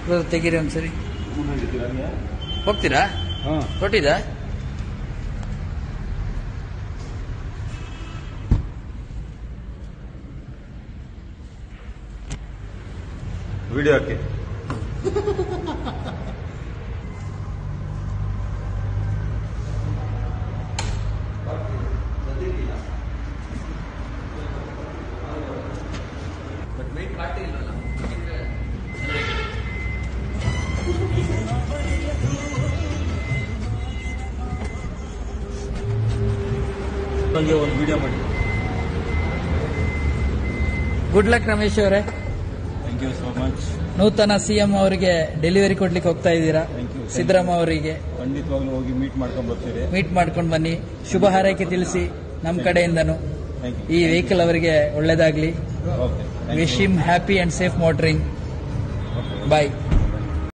Brother ತೆಗೀರಿ ಒಂದ್ಸರಿ ಹೋಗ್ತೀರಾ ಹಾಂ ಹೊಟ್ಟಿದಾ ವಿಡಿಯೋ ಹಾಕಿ ನನಗೆ ಒಂದು ವಿಡಿಯೋ ಮಾಡಿ ಗುಡ್ ಲಕ್ ರಮೇಶ್ ಅವರೇ ಥ್ಯಾಂಕ್ ಯು ಸೋ ಮಚ್ ನೂತನ ಸಿಎಂ ಅವರಿಗೆ ಡೆಲಿವರಿ ಕೊಡ್ಲಿಕ್ಕೆ ಹೋಗ್ತಾ ಇದ್ದೀರಾ Thank you. ಸಿದ್ದರಾಮ ಅವರಿಗೆ ಖಂಡಿತವಾಗ್ಲೂ ಹೋಗಿ ಮೀಟ್ ಮಾಡ್ಕೊಂಡ್ ಬರ್ತೀರಿ ಮೀಟ್ ಮಾಡ್ಕೊಂಡು ಬನ್ನಿ ಶುಭ ಹಾರೈಕೆ ತಿಳಿಸಿ ನಮ್ಮ ಕಡೆಯಿಂದನು ಥ್ಯಾಂಕ್ ಈ ವೆಹಿಕಲ್ ಅವರಿಗೆ ಒಳ್ಳೇದಾಗ್ಲಿ you okay wish him happy and safe motoring bye